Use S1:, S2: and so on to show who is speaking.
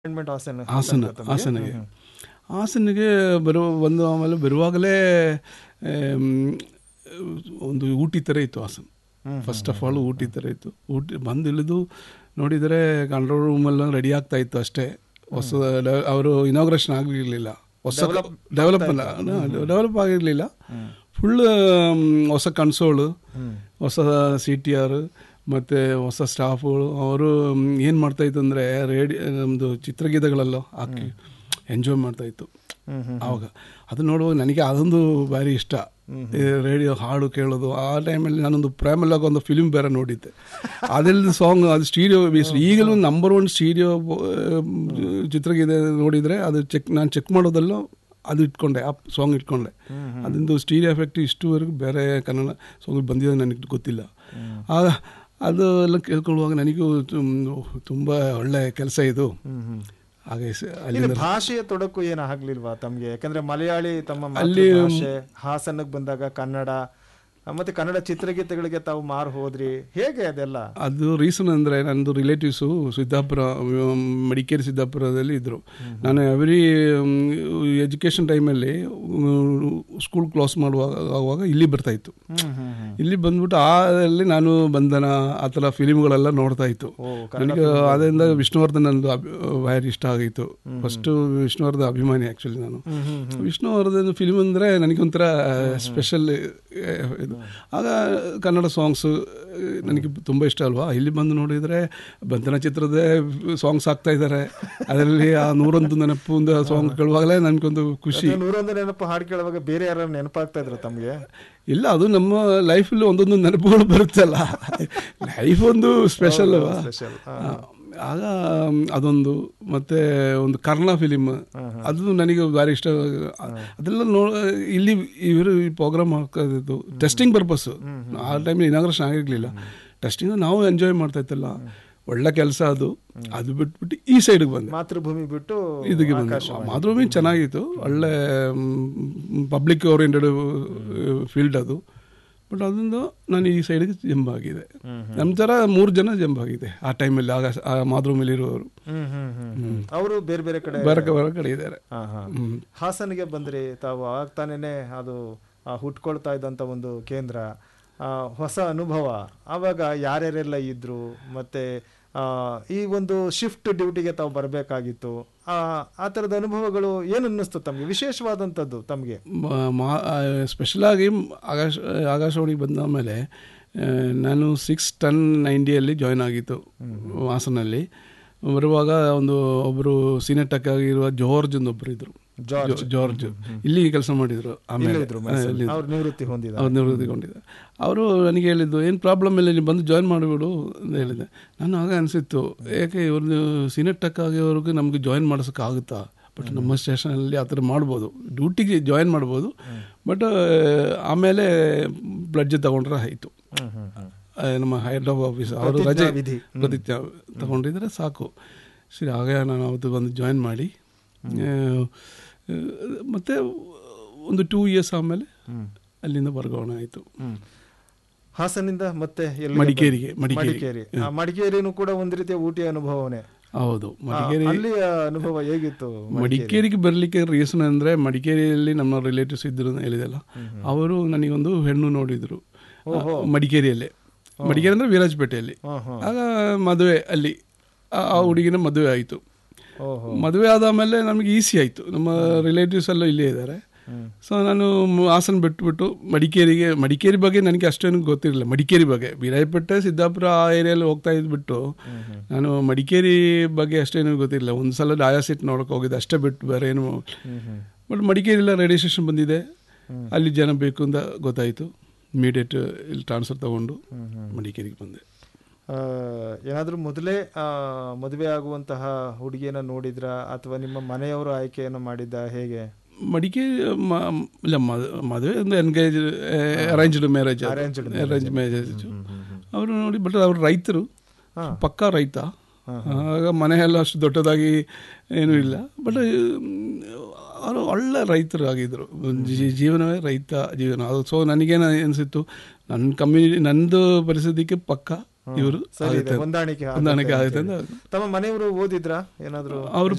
S1: Appointment Hassan
S2: Hassan ಹಾಸನಿಗೆ ಹಾಸನಿಗೆ ಬರುವ ಒಂದು ಆಮೇಲೆ ಬರುವಾಗಲೇ ಆಮ್, ಒಂದು ಊಟಿ ಥರ ಇತ್ತು Hassan first of all Ooty ಥರ ಇತ್ತು ಊಟಿ ಬಂದು ಇಳಿದು ನೋಡಿದರೆ ಕಂಟ್ರೋಲ್ ರೂಮೆಲ್ಲ ರೆಡಿ ಆಗ್ತಾ ಇತ್ತು ಅಷ್ಟೇ ಹೊಸ ಅವರು ಇನಾಗ್ರೇಷನ್ ಆಗಿರಲಿಲ್ಲ ಹೊಸ ಡೆವಲಪ್ ಅಲ್ಲ ಡೆವಲಪ್ ಆಗಿರಲಿಲ್ಲ ಫುಲ್ ಹೊಸ ಕನ್ಸೋಳು ಹೊಸ ಸಿ ಟಿ ಆರ್ ಮತ್ತು ಹೊಸ ಸ್ಟಾಫುಗಳು ಅವರು ಏನು ಮಾಡ್ತಾಯಿತ್ತು ಅಂದರೆ ರೇಡಿ ನಮ್ಮದು ಚಿತ್ರಗೀತೆಗಳೆಲ್ಲ ಹಾಕಿ ಎಂಜಾಯ್ ಮಾಡ್ತಾಯಿತ್ತು ಆವಾಗ ಅದು ನೋಡುವಾಗ ನನಗೆ ಅದೊಂದು ಭಾರಿ ಇಷ್ಟ ರೇಡಿಯೋ ಹಾಡು ಕೇಳೋದು ಆ ಟೈಮಲ್ಲಿ ನಾನೊಂದು ಪ್ರೇಮಲಾಗ ಒಂದು ಫಿಲ್ಮ್ ಬೇರೆ ನೋಡಿದ್ದೆ ಅದೆಲ್ಲ ಸಾಂಗ್ ಅದು ಸ್ಟೀರಿಯೋ ಈಗಲೂ ನಂಬರ್ ಒನ್ ಸ್ಟೀರಿಯೋ ಚಿತ್ರಗೀತೆ ನೋಡಿದರೆ ಅದು ಚೆಕ್ ನಾನು ಚೆಕ್ ಮಾಡೋದೆಲ್ಲ ಅದು ಇಟ್ಕೊಂಡೆ ಆ ಸಾಂಗ್ ಇಟ್ಕೊಂಡೆ ಅದೊಂದು ಸ್ಟೀರಿಯೋ ಎಫೆಕ್ಟ್ ಇಷ್ಟುವರೆಗೂ ಬೇರೆ ಕನ್ನಡ ಸಾಂಗ್ ಬಂದಿದೆ ನನಗೆ ಗೊತ್ತಿಲ್ಲ ಆಗ ಅದು ಎಲ್ಲ ಕೇಳ್ಕೊಳ್ಳುವಾಗ ನನಗೂ ತುಂಬ ಒಳ್ಳೆ ಕೆಲಸ ಇದು ಹಾಗೆ ಸ-
S1: ಇಲ್ಲಿ
S2: ಅಲ್ಲಿಂದ
S1: ಭಾಷೆಯ ತೊಡಕು ಏನು ಆಗ್ಲಿಲ್ವಾ ತಮ್ಗೆ ಯಾಕಂದ್ರೆ ಮಲಯಾಳಿ ತಮ್ಮ
S2: ಅಲ್ಲಿ-
S1: ಭಾಷೆ ಹಾಸನಕ್ಕೆ ಬಂದಾಗ ಕನ್ನಡ ಆ, ಮತ್ತೆ ಕನ್ನಡ ಚಿತ್ರಗೀತೆಗಳಿಗೆ ತಾವು ಮಾರು ಹೋದ್ರಿ ಹೇಗೆ ಅದೆಲ್ಲ
S2: ಅದು ರೀಸನ್ ಅಂದರೆ ನನ್ನದು ರಿಲೇಟಿವ್ಸು ಸಿದ್ದಾಪುರ ಮ್, ಮಡಿಕೇರಿ ಸಿದ್ದಾಪುರದಲ್ಲಿ ಇದ್ದರು ನಾನು ಎವ್ರಿ ಎಜುಕೇಷನ್ ಟೈಮಲ್ಲಿ ಸ್ಕೂಲ್ ಕ್ಲಾಸ್ ಮಾಡುವಾಗ ಆಗುವಾಗ ಇಲ್ಲಿ ಬರ್ತಾಯಿತ್ತು ಇಲ್ಲಿ ಬಂದ್ಬಿಟ್ಟು ಆ ಅಲ್ಲಿ ನಾನು ಬಂಧನ ಆ ಥರ ಫಿಲಿಮ್ಗಳೆಲ್ಲ ನೋಡ್ತಾ ಇತ್ತು ನನಗೆ ಅದರಿಂದ ವಿಷ್ಣುವರ್ಧನ್ ನಂದು ಅಭಿ- ಭಾರಿ ಇಷ್ಟ ಆಗಿತ್ತು ಫಸ್ಟು ವಿಷ್ಣುವರ್ಧನ್ ಅಭಿಮಾನಿ ಆ್ಯಕ್ಚುಲಿ ನಾನು ವಿಷ್ಣುವರ್ಧನ್ ಫಿಲ್ಮ್ ಅಂದರೆ ನನಗೊಂಥರ ಸ್ಪೆಷಲ್ ಇದು ಆಗ ಕನ್ನಡ ಸಾಂಗ್ಸು ನನಗೆ ತುಂಬ ಇಷ್ಟ ಅಲ್ವಾ ಇಲ್ಲಿ ಬಂದು ನೋಡಿದರೆ ಬಂಧನ ಚಿತ್ರದ ಸಾಂಗ್ಸ್ ಆಗ್ತಾ ಇದ್ದಾರೆ ಅದರಲ್ಲಿ ಆ ನೂರೊಂದು ನೆನಪು ಒಂದು ಸಾಂಗ್ ಕೇಳುವಾಗಲೇ ನನಗೊಂದು ಖುಷಿ
S1: ಮತ್ತೆ ನೂರೊಂದು ನೆನಪು ಹಾಡು ಕೇಳುವಾಗ ಬೇರೆ ಯಾರು ನೆನಪಾಗ್ತಾ ಇದ್ರು ತಮ್ಗೆ
S2: ಇಲ್ಲ ಅದು ನಮ್ಮ ಲೈಫಲ್ಲಿ ಒಂದೊಂದು ನೆನಪುಗಳು ಬರುತ್ತಲ್ಲ ಲೈಫ್ ಒಂದು ಸ್ಪೆಷಲ್
S1: ಸ್ಪೆಷಲ್
S2: ಆಗ ಅದೊಂದು ಮತ್ತೆ ಒಂದು ಕರ್ಣ ಫಿಲಿಮ್ ಅದು ನನಗೆ ಭಾರಿ ಇಷ್ಟ ಅದೆಲ್ಲ ನೋ ಇಲ್ಲಿ ಇವರು ಈ ಪ್ರೋಗ್ರಾಮ್ ಹಾಕೋದು ಟೆಸ್ಟಿಂಗ್ ಪರ್ಪಸ್ ಆ ಟೈಮಲ್ಲಿ ಇನಾಗ್ರೇಷನ್ ಆಗಿರಲಿಲ್ಲ ಟೆಸ್ಟಿಂಗ್ ನಾವು ಎಂಜಾಯ್ ಮಾಡ್ತಾ ಇತ್ತಲ್ಲ ಒಳ್ಳೆ ಕೆಲಸ ಅದು ಅದು ಬಿಟ್ಬಿಟ್ಟು ಈ ಸೈಡ್ಗೆ ಬಂದೆ
S1: ಮಾತೃಭೂಮಿ ಬಿಟ್ಟು
S2: ಇದಕ್ಕೆ ಬಂದೆ ಮಾತೃಭೂಮಿ ಚೆನ್ನಾಗಿತ್ತು ಒಳ್ಳೆ ಪಬ್ಲಿಕ್ ಓರಿಯೆಂಟೆಡ್ ಫೀಲ್ಡ್ ಅದು ಬಟ್ ಅದರಿಂದ ನಾನು ಈ ಸೈಡ್ಗೆ ಜಂಪ್ ಆಗಿದೆ ನಮ್ಮ ಥರ ಮೂರು ಜನ ಜಂಪ್ ಆಗಿದೆ ಆ ಟೈಮಲ್ಲಿ ಆಗ ಆ ಮಾತೃಭೂಮಿಲಿ ಇರುವವರು
S1: ಹ್ಮ್ ಹ್ಮ್ ಹ್ಮ್ ಅವರು ಬೇರೆ ಬೇರೆ ಕಡೆ
S2: ಬೇರೆ ಬೇರೆ ಕಡೆ ಇದ್ದಾರೆ
S1: ಹಾ ಹಾ
S2: ಹ್ಮ್.
S1: ಹಾಸನಿಗೆ ಬಂದ್ರಿ ತಾವು ಆಗ್ತಾನೇನೆ ಅದು ಆ, ಹುಟ್ಕೊಳ್ತಾ ಇದ್ದಂತ ಒಂದು ಕೇಂದ್ರ ಆ, ಹೊಸ ಅನುಭವ ಆವಾಗ ಯಾರ್ಯಾರೆಲ್ಲ ಇದ್ರು ಮತ್ತೆ ಆ, ಈ ಒಂದು ಶಿಫ್ಟ್ ಡ್ಯೂಟಿಗೆ ತಾವು ಬರಬೇಕಾಗಿತ್ತು ಆ ಥರದ ಅನುಭವಗಳು ಏನು ಅನ್ನಿಸ್ತು ತಮಗೆ ವಿಶೇಷವಾದಂಥದ್ದು ತಮಗೆ
S2: ಸ್ಪೆಷಲಾಗಿ ಆಕಾಶ ಆಕಾಶವಾಣಿಗೆ ಬಂದ ಮೇಲೆ ಆ, ನಾನು ಸಿಕ್ಸ್ ಟನ್ ನೈಂಟಿಯಲ್ಲಿ ಜಾಯ್ನ್ ಆಗಿತ್ತು ಹಾಸನಲ್ಲಿ ಬರುವಾಗ ಒಂದು ಒಬ್ಬರು ಸೀನಿಯರ್ ಟೆಕ್ ಆಗಿರುವ ಜಾರ್ಜ್ ಅಂತ ಒಬ್ಬರು ಇದ್ರು
S1: ಜಾರ್ಜ್.
S2: ಜಾರ್ಜ್ ಇಲ್ಲಿ ಕೆಲಸ ಮಾಡಿದ್ರು ಆಮೇಲೆ
S1: ಇದ್ರು
S2: ಆ, ಇಲ್ಲಿ
S1: ಅವ್ರು ನಿವೃತ್ತಿ ಹೊಂದಿದ
S2: ಅವ್ರು ನಿವೃತ್ತಿಗೊಂಡಿದ್ದೆ ಅವರು ನನಗೆ ಹೇಳಿದ್ದು ಏನು ಪ್ರಾಬ್ಲಮ್ ಇಲ್ಲ ನೀವು ಬಂದು ಜಾಯ್ನ್ ಮಾಡಿಬಿಡು ಅಂತ ಹೇಳಿದ್ದೆ ನಾನು ಆಗ ಅನಿಸಿತ್ತು ಯಾಕೆ ಇವ್ರದ್ದು ಸೀನಿಯರ್ ಟೆಕ್ ಆಗಿರೋರ್ಗೆ ನಮಗೆ ಜಾಯಿನ್ ಮಾಡಿಸೋಕ್ಕಾಗುತ್ತಾ ಬಟ್ ನಮ್ಮ ಸ್ಟೇಷನಲ್ಲಿ ಆ ಥರ ಮಾಡ್ಬೋದು ಡ್ಯೂಟಿಗೆ ಜಾಯಿನ್ ಮಾಡ್ಬೋದು ಬಟ್ ಆಮೇಲೆ ಪ್ಲಡ್ಜ್ ತಗೊಂಡ್ರೆ ಆಯಿತು ಆ, ನಮ್ಮ ಹೆಡ್ ಆಫ್ ಆಫೀಸ್ ಅವರು ರಜೆ
S1: ವಿಧಿ.
S2: ಪ್ರತಿಜ್ಞಾ ತಗೊಂಡಿದ್ರೆ ಸಾಕು ಸರಿ ಆಗ ನಾನು ಅವತ್ತು ಬಂದು ಜಾಯಿನ್ ಮಾಡಿ ಆ, ಆ, ಮತ್ತೆ ಒಂದು ಟೂ ಇಯರ್ಸ್ ಆಮೇಲೆ ಅಲ್ಲಿಂದ ವರ್ಗಾವಣೆ ಆಯಿತು
S1: ಹಾಸನಿಂದ ಮತ್ತೆ ಎಲ್ಲಿಗೆ
S2: ಮಡಿಕೇರಿಗೆ
S1: ಬಂದ್ರಿ?
S2: ಮಡಿಕೇರಿ
S1: ಮಡಿಕೇರಿ ಆ, ಮಡಿಕೇರಿನೂ ಕೂಡ ಒಂದು ರೀತಿಯ ಊಟಿ ಅನುಭವನೇ
S2: ಹೌದು
S1: ಆ,
S2: ಮಡಿಕೇರಿ
S1: ಅಲ್ಲಿಯ ಅನುಭವ ಹೇಗಿತ್ತು
S2: ಮಡಿಕೇರಿಗೆ ಬರಲಿಕ್ಕೆ ರೀಸನ್ ಅಂದರೆ ಮಡಿಕೇರಿಯಲ್ಲಿ ನಮ್ಮ ರಿಲೇಟಿವ್ಸ್ ಇದ್ರು ಅಂತ ಹೇಳಿದೆಲ್ಲ ಅವರು ನನಗೊಂದು ಹೆಣ್ಣು ನೋಡಿದರು ಮಡಿಕೇರಿಯಲ್ಲೇ ಮಡಿಕೇರಿ ಅಂದರೆ ವೀರಾಜಪೇಟೆಯಲ್ಲಿ
S1: ಹಾ ಹಾ
S2: ಆಗ ಮದುವೆ ಅಲ್ಲಿ ಆ ಆ ಹುಡುಗಿನ ಮದುವೆ ಆಯಿತು
S1: ಓಹೋ
S2: ಮದುವೆ ಆದಮೇಲೆ ನಮಗೆ ಈಸಿ ಆಯಿತು ನಮ್ಮ ರಿಲೇಟಿವ್ಸ್ ಎಲ್ಲ ಇಲ್ಲೇ ಇದ್ದಾರೆ ಸೊ ನಾನು ಮ್- ಹಾಸನ ಬಿಟ್ಬಿಟ್ಟು ಮಡಿಕೇರಿಗೆ ಮಡಿಕೇರಿ ಬಗ್ಗೆ ನನಗೆ ಅಷ್ಟೇನು ಗೊತ್ತಿರಲಿಲ್ಲ ಮಡಿಕೇರಿ ಬಗ್ಗೆ ವೀರಾಯಪೇಟೆ ಸಿದ್ದಾಪುರ ಆ ಏರಿಯಲ್ಲಿ ಹೋಗ್ತಾ ಇದ್ಬಿಟ್ಟು ನಾನು ಮಡಿಕೇರಿ ಬಗ್ಗೆ ಅಷ್ಟೇನು ಗೊತ್ತಿರಲಿಲ್ಲ ಒಂದು ಸಲ ಡಯಾಸಿಟ್ ನೋಡೋಕೆ ಹೋಗಿದ್ದೆ ಅಷ್ಟೇ ಬಿಟ್ಟು ಬೇರೆ ಏನು ಬಟ್ ಮಡಿಕೇರಿಲ್ಲ ರಿಜಿಸ್ಟ್ರೇಷನ್ ಬಂದಿದೆ ಅಲ್ಲಿ ಜನ ಬೇಕು ಅಂತ ಗೊತ್ತಾಯಿತು ಇಮಿಡಿಯೇಟ್ ಇಲ್ಲಿ ಟ್ರಾನ್ಸ್ಫರ್ ತಗೊಂಡು ಮಡಿಕೇರಿಗೆ ಬಂದೆ
S1: ಆ, ಏನಾದ್ರೂ ಮೊದಲೇ ಆ, ಮದುವೆ ಆಗುವಂತಹ ಹುಡುಗಿಯನ್ನ ನೋಡಿದ್ರ ಅಥವಾ ನಿಮ್ಮ ಮನೆಯವರು ಆಯ್ಕೆಯನ್ನು ಮಾಡಿದ್ದ ಹೇಗೆ
S2: ಮಡಿಕೇರಿ ಮ- ಇಲ್ಲ ಮದ್- ಮದುವೆ ಒಂದು engage arranged marriage
S1: Arranged
S2: arrange marriage ಅವರು ನೋಡಿ ಬಟ್ ಅವರು ರೈತರು
S1: ಹಾ.
S2: ಪಕ್ಕಾ ರೈತ ಆಗ ಮನೆಯೆಲ್ಲ ಅಷ್ಟು ದೊಡ್ಡದಾಗಿ ಏನೂ ಇಲ್ಲ ಬಟ್ ಅವರು ಒಳ್ಳೆ ರೈತರು ಆಗಿದ್ರು ಜೀ- ಜೀವನವೇ ರೈತ ಜೀವನ ಅದು ಸೊ ನನಗೇನು ಅನಿಸಿತ್ತು ನನ್ನ ಕಮ್ಯುನಿಟಿ ನಂದು ಪರಿಸ್ಥಿತಿಗೆ ಪಕ್ಕ ಇವರು
S1: ಸರಿ ಇದೆ, ಹೊಂದಾಣಿಕೆ ಆಗುತ್ತೆ
S2: ಹೊಂದಾಣಿಕೆ
S1: ಅಂತ
S2: ಆಗುತ್ತೆ
S1: ಹೇಳಿ.
S2: ಅಂತ
S1: ತಮ್ಮ ಮನೆಯವರು ಓದಿದ್ರ ಏನಾದ್ರು
S2: ಅವರು